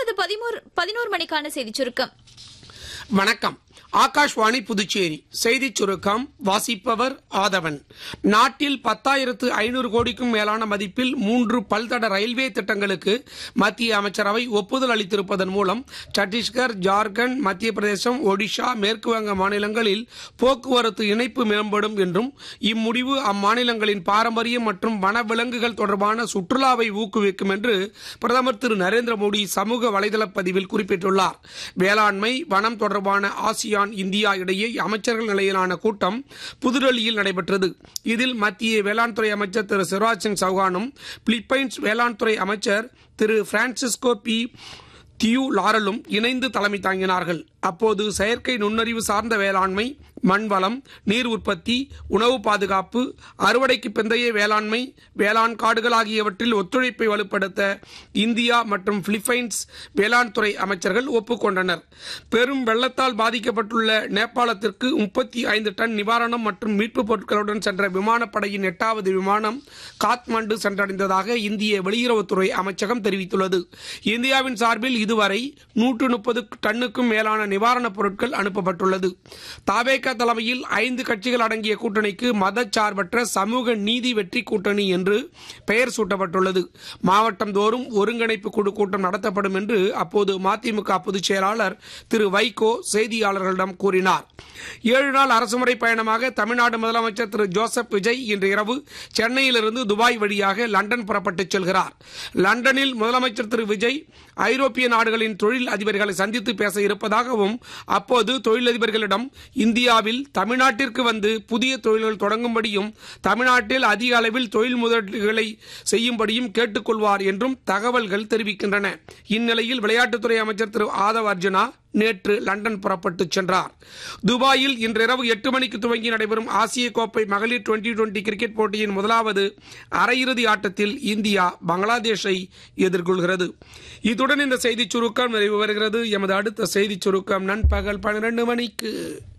தொடர்வது பதிமூர் பதினோரு மணிக்கான செய்திச் சுருக்கம் வணக்கம் ஆகாஷ்வாணி புதுச்சேரி செய்திச் சுருக்கம் வாசிப்பவர் ஆதவன் நாட்டில் பத்தாயிரத்து ஐநூறு கோடிக்கும் மேலான மதிப்பில் மூன்று பல்தட ரயில்வே திட்டங்களுக்கு மத்திய அமைச்சரவை ஒப்புதல் அளித்திருப்பதன் மூலம் சத்தீஸ்கர் ஜார்க்கண்ட் மத்திய பிரதேசம் ஒடிஷா மேற்கு வங்க மாநிலங்களில் போக்குவரத்து இணைப்பு மேம்படும் என்றும் இம்முடிவு அம்மாநிலங்களின் பாரம்பரியம் மற்றும் வனவிலங்குகள் தொடர்பான சுற்றுலாவை ஊக்குவிக்கும் என்று பிரதமர் திரு நரேந்திர மோடி சமூக வலைதள பதிவில் குறிப்பிட்டுள்ளார் வேளாண்மை வனம் தொடர்பான ஆசியான் இந்தியா இடையே அமைச்சர்கள் நிலையிலான கூட்டம் புதுடெல்லியில் நடைபெற்றது இதில் மத்திய வேளாண் துறை அமைச்சர் திரு சிவராஜ் சிங் சௌகானும் பிலிப்பைன்ஸ் வேளாண் துறை அமைச்சர் திரு பிரான்சிஸ்கோ பி தியூ லாரலும் இணைந்து தலைமை தாங்கினார்கள் அப்போது செயற்கை நுண்ணறிவு சார்ந்த வேளாண்மை மண்வளம் நீர் உற்பத்தி உணவு பாதுகாப்பு அறுவடைக்கு பிந்தைய வேளாண்மை வேளாண் காடுகள் ஆகியவற்றில் ஒத்துழைப்பை வலுப்படுத்த இந்தியா மற்றும் பிலிப்பைன்ஸ் வேளாண் துறை அமைச்சர்கள் ஒப்புக்கொண்டனர் பெரும் வெள்ளத்தால் பாதிக்கப்பட்டுள்ள நேபாளத்திற்கு முப்பத்தி ஐந்து டன் நிவாரணம் மற்றும் மீட்புப் பொருட்களுடன் சென்ற விமானப்படையின் எட்டாவது விமானம் காத்மாண்டு சென்றடைந்ததாக இந்திய வெளியுறவுத்துறை அமைச்சகம் தெரிவித்துள்ளது இந்தியாவின் சார்பில் இதுவரை நூற்று முப்பது டன்னுக்கும் மேலான நிவாரணப் பொருட்கள் அனுப்பப்பட்டுள்ளது தாவேக தலைமையில் ஐந்து கட்சிகள் அடங்கிய கூட்டணிக்கு மதச்சார்பற்ற சமூக நீதி வெற்றி கூட்டணி என்று பெயர் சூட்டப்பட்டுள்ளது மாவட்டம் தோறும் ஒருங்கிணைப்பு குழு கூட்டம் நடத்தப்படும் என்று அப்போது மதிமுக பொதுச் செயலாளர் திரு வைகோ செய்தியாளர்களிடம் கூறினார் ஏழு நாள் அரசுமுறை பயணமாக தமிழ்நாடு முதலமைச்சர் திரு ஜோசப் விஜய் இன்று இரவு சென்னையிலிருந்து துபாய் வழியாக லண்டன் புறப்பட்டுச் செல்கிறார் லண்டனில் முதலமைச்சர் திரு விஜய் ஐரோப்பிய நாடுகளின் தொழில் அதிபர்களை சந்தித்து பேச இருப்பதாகவும் அப்போது தொழிலதிபர்களிடம் இந்தியாவில் தமிழ்நாட்டிற்கு வந்து புதிய தொழில்கள் தொடங்கும்படியும் தமிழ்நாட்டில் அதிக அளவில் தொழில் முதலீடுகளை செய்யும்படியும் கேட்டுக்கொள்வார் என்றும் தகவல்கள் தெரிவிக்கின்றன இந்நிலையில் விளையாட்டுத்துறை அமைச்சர் திரு ஆதவ் அர்ஜுனா நேற்று லண்டன் புறப்பட்டு சென்றார் துபாயில் இன்றிரவு எட்டு மணிக்கு துவங்கி நடைபெறும் ஆசிய கோப்பை மகளிர் டுவெண்டி டுவெண்டி கிரிக்கெட் போட்டியின் முதலாவது அரையிறுதி ஆட்டத்தில் இந்தியா பங்களாதேஷை எதிர்கொள்கிறது இத்துடன் இந்த செய்திச் சுருக்கம் நிறைவு வருகிறது எமது அடுத்த செய்திச் சுருக்கம் நண்பகல் பன்னிரண்டு மணிக்கு